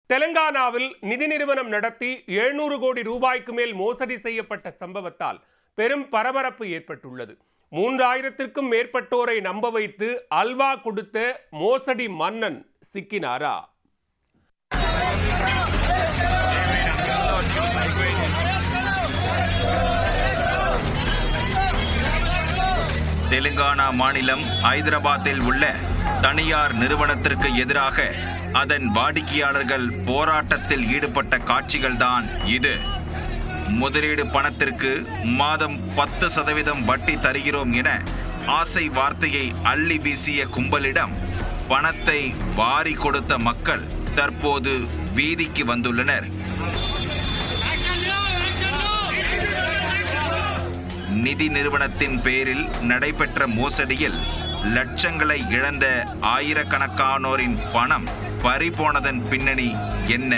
தெலங்கானாவில் நிதி நிறுவனம் நடத்தி எழுநூறு கோடி ரூபாய்க்கு மேல் மோசடி செய்யப்பட்ட சம்பவத்தால் பெரும் பரபரப்பு ஏற்பட்டுள்ளது மூன்றாயிரத்திற்கும் மேற்பட்டோரை நம்ப வைத்து அல்வா கொடுத்த மோசடி மன்னன் சிக்கினாரா தெலுங்கானா மாநிலம் ஐதராபாத்தில் உள்ள தனியார் நிறுவனத்திற்கு எதிராக அதன் வாடிக்கையாளர்கள் போராட்டத்தில் ஈடுபட்ட காட்சிகள்தான் இது முதலீடு பணத்திற்கு மாதம் பத்து சதவீதம் வட்டி தருகிறோம் என ஆசை வார்த்தையை அள்ளி வீசிய கும்பலிடம் பணத்தை வாரி கொடுத்த மக்கள் தற்போது வீதிக்கு வந்துள்ளனர் நிதி நிறுவனத்தின் பேரில் நடைபெற்ற மோசடியில் லட்சங்களை இழந்த ஆயிரக்கணக்கானோரின் பணம் பறிபோனதன் பின்னணி என்ன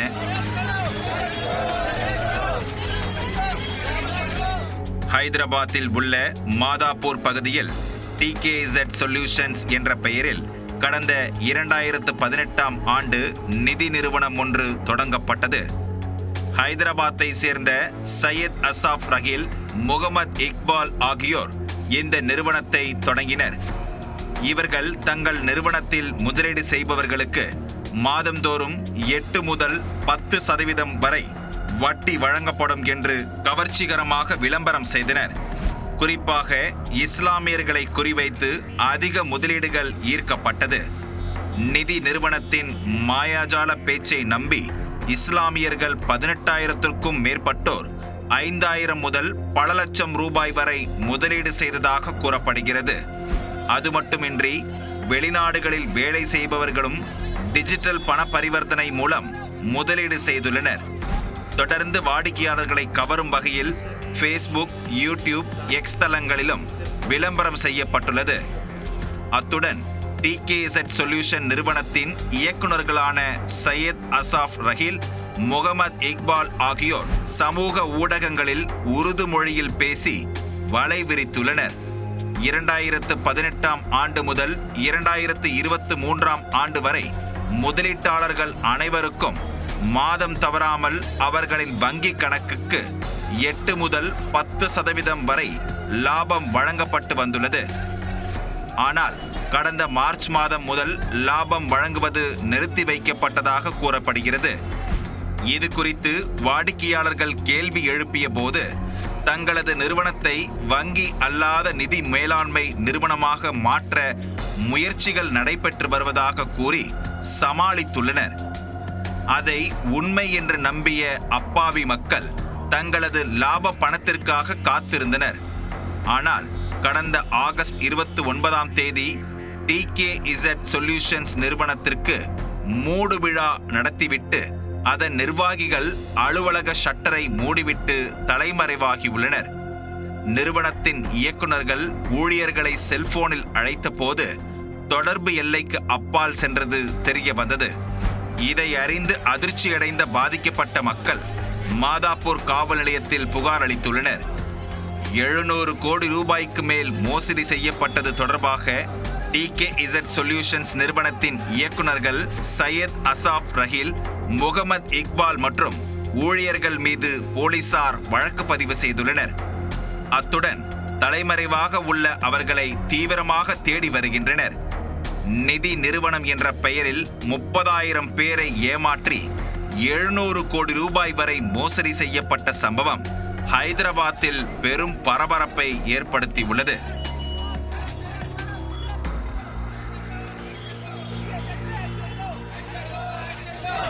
ஹைதராபாத்தில் உள்ள மாதாப்பூர் பகுதியில் டிகேஇசட் சொல்யூஷன்ஸ் என்ற பெயரில் கடந்த இரண்டாயிரத்து பதினெட்டாம் ஆண்டு நிதி நிறுவனம் ஒன்று தொடங்கப்பட்டது ஹைதராபாத்தை சேர்ந்த சையத் அசாப் ரஹீல் முகமது இக்பால் ஆகியோர் இந்த நிறுவனத்தை தொடங்கினர் இவர்கள் தங்கள் நிறுவனத்தில் முதலீடு செய்பவர்களுக்கு மாதந்தோறும் எட்டு முதல் பத்து சதவீதம் வரை வட்டி வழங்கப்படும் என்று கவர்ச்சிகரமாக விளம்பரம் செய்தனர் குறிப்பாக இஸ்லாமியர்களை குறிவைத்து அதிக முதலீடுகள் ஈர்க்கப்பட்டது நிதி நிறுவனத்தின் மாயாஜால பேச்சை நம்பி இஸ்லாமியர்கள் பதினெட்டாயிரத்திற்கும் மேற்பட்டோர் ஐந்தாயிரம் முதல் பல லட்சம் ரூபாய் வரை முதலீடு செய்ததாக கூறப்படுகிறது அது மட்டுமின்றி வெளிநாடுகளில் வேலை செய்பவர்களும் டிஜிட்டல் பண பரிவர்த்தனை மூலம் முதலீடு செய்துள்ளனர் தொடர்ந்து வாடிக்கையாளர்களை கவரும் வகையில் ஃபேஸ்புக் யூடியூப் எக்ஸ் தளங்களிலும் விளம்பரம் செய்யப்பட்டுள்ளது அத்துடன் டிகேஎஸ்எட் சொல்யூஷன் நிறுவனத்தின் இயக்குநர்களான சையத் அசாப் ரஹீல் முகமது இக்பால் ஆகியோர் சமூக ஊடகங்களில் உருது மொழியில் பேசி வலை விரித்துள்ளனர் இரண்டாயிரத்து பதினெட்டாம் ஆண்டு முதல் இரண்டாயிரத்து இருபத்து மூன்றாம் ஆண்டு வரை முதலீட்டாளர்கள் அனைவருக்கும் மாதம் தவறாமல் அவர்களின் வங்கி கணக்குக்கு எட்டு முதல் பத்து சதவீதம் வரை லாபம் வழங்கப்பட்டு வந்துள்ளது ஆனால் கடந்த மார்ச் மாதம் முதல் லாபம் வழங்குவது நிறுத்தி வைக்கப்பட்டதாக கூறப்படுகிறது இது குறித்து வாடிக்கையாளர்கள் கேள்வி எழுப்பிய போது தங்களது நிறுவனத்தை வங்கி அல்லாத நிதி மேலாண்மை நிறுவனமாக மாற்ற முயற்சிகள் நடைபெற்று வருவதாக கூறி சமாளித்துள்ளனர் அதை உண்மை என்று நம்பிய அப்பாவி மக்கள் தங்களது லாப பணத்திற்காக காத்திருந்தனர் ஆனால் கடந்த ஆகஸ்ட் இருபத்தி ஒன்பதாம் தேதி டி கே இசட் சொல்யூஷன்ஸ் நிறுவனத்திற்கு மூடு விழா நடத்திவிட்டு அதன் நிர்வாகிகள் அலுவலக ஷட்டரை மூடிவிட்டு தலைமறைவாகியுள்ளனர் நிறுவனத்தின் இயக்குனர்கள் ஊழியர்களை செல்போனில் அழைத்தபோது தொடர்பு எல்லைக்கு அப்பால் சென்றது தெரிய வந்தது இதை அறிந்து அதிர்ச்சியடைந்த பாதிக்கப்பட்ட மக்கள் மாதாப்பூர் காவல் நிலையத்தில் புகார் அளித்துள்ளனர் எழுநூறு கோடி ரூபாய்க்கு மேல் மோசடி செய்யப்பட்டது தொடர்பாக டிகே இசட் சொல்யூஷன்ஸ் நிறுவனத்தின் இயக்குனர்கள் சையத் அசாப் ரஹீல் முகமது இக்பால் மற்றும் ஊழியர்கள் மீது போலீசார் வழக்கு பதிவு செய்துள்ளனர் அத்துடன் தலைமறைவாக உள்ள அவர்களை தீவிரமாக தேடி வருகின்றனர் நிதி நிறுவனம் என்ற பெயரில் முப்பதாயிரம் பேரை ஏமாற்றி எழுநூறு கோடி ரூபாய் வரை மோசடி செய்யப்பட்ட சம்பவம் ஹைதராபாத்தில் பெரும் பரபரப்பை ஏற்படுத்தியுள்ளது